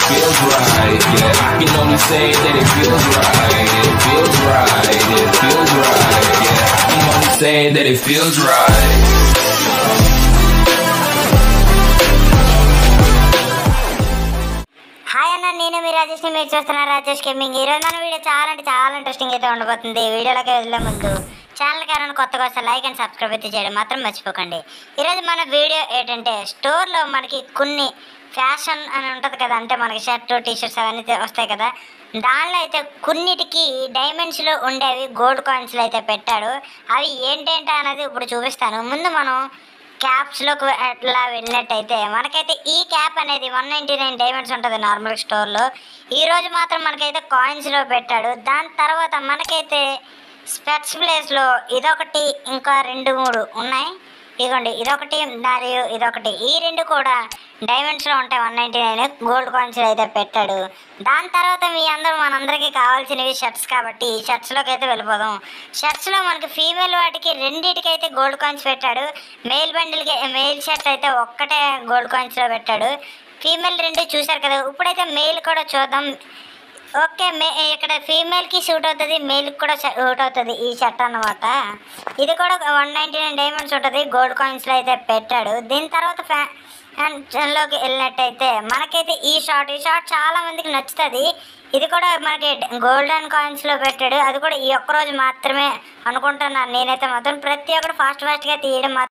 feels right. Yeah, I can only say that it feels right. It feels right. It feels right. Yeah, I can only say that it feels right. Hi అన్న నేను మీ రాజేష్ ని మీరు చూస్తున్నారు Rajesh gaming ఈ రోజు మన video చాలా అంటే చాలా ఇంట్రెస్టింగ్ అయితే ఉండబోతుంది వీడియోలోకి వెళ్ళే ముందు ఛానల్కి ఎవరైనా కొత్తగా వస్తే లైక్ అండ్ సబ్స్క్రైబ్ అయితే చేయడం మాత్రం మర్చిపోకండి ఈరోజు మన వీడియో ఏంటంటే స్టోర్లో మనకి కొన్ని ఫ్యాషన్ అని ఉంటుంది కదా అంటే మనకి షర్ట్ టీ షర్ట్స్ అవన్నీ తే- వస్తాయి కదా దానిలో అయితే కొన్నిటికి డైమండ్స్లో ఉండేవి గోల్డ్ కాయిన్స్లో అయితే పెట్టాడు అవి ఏంటంటే అనేది ఇప్పుడు చూపిస్తాను ముందు మనం క్యాప్స్లోకి అట్లా వెళ్ళినట్టయితే మనకైతే ఈ క్యాప్ అనేది వన్ నైంటీ నైన్ డైమండ్స్ ఉంటుంది నార్మల్ స్టోర్లో ఈ రోజు మాత్రం మనకైతే కాయిన్స్లో పెట్టాడు దాని తర్వాత మనకైతే స్పెట్స్ ప్లేస్లో ఇదొకటి ఇంకా రెండు మూడు ఉన్నాయి ఇదిగోండి ఇదొకటి మరియు ఇదొకటి ఈ రెండు కూడా డైమండ్స్లో ఉంటాయి one ninety nine gold coins అయితే పెట్టాడు దాని తర్వాత మీ అందరూ మనందరికీ కావాల్సినవి షర్ట్స్ కాబట్టి షర్ట్స్లోకి అయితే వెళ్ళిపోదాం షర్ట్స్లో మనకి ఫీమేల్ వాటికి రెండింటికి అయితే గోల్డ్ కాయిన్స్ పెట్టాడు మేల్ బండిల్కి మేల్ షర్ట్ అయితే ఒక్కటే గోల్డ్ కాయిన్స్లో పెట్టాడు ఫీమేల్ రెండు చూశారు కదా ఇప్పుడైతే మేల్ కూడా చూద్దాం ఓకే మే ఇక్కడ ఫీమేల్కి సూట్ అవుతుంది మేల్కి కూడా సూట్ అవుతుంది ఈ షర్ట్ అన్నమాట ఇది కూడా వన్ నైంటీ నైన్ డైమండ్స్ ఉంటుంది గోల్డ్ కాయిన్స్లో అయితే పెట్టాడు దీని తర్వాత ఫ్యాన్లోకి వెళ్ళినట్టయితే మనకైతే ఈ షార్ట్ ఈ షార్ట్ చాలా మందికి నచ్చుతుంది ఇది కూడా మనకి గోల్డెన్ కాయిన్స్లో పెట్టాడు అది కూడా ఈ ఒక్క రోజు మాత్రమే అనుకుంటున్నాను నేనైతే మాత్రం ప్రతి ఒక్కరు ఫాస్ట్ ఫాస్ట్గా తీయడం మాత్రం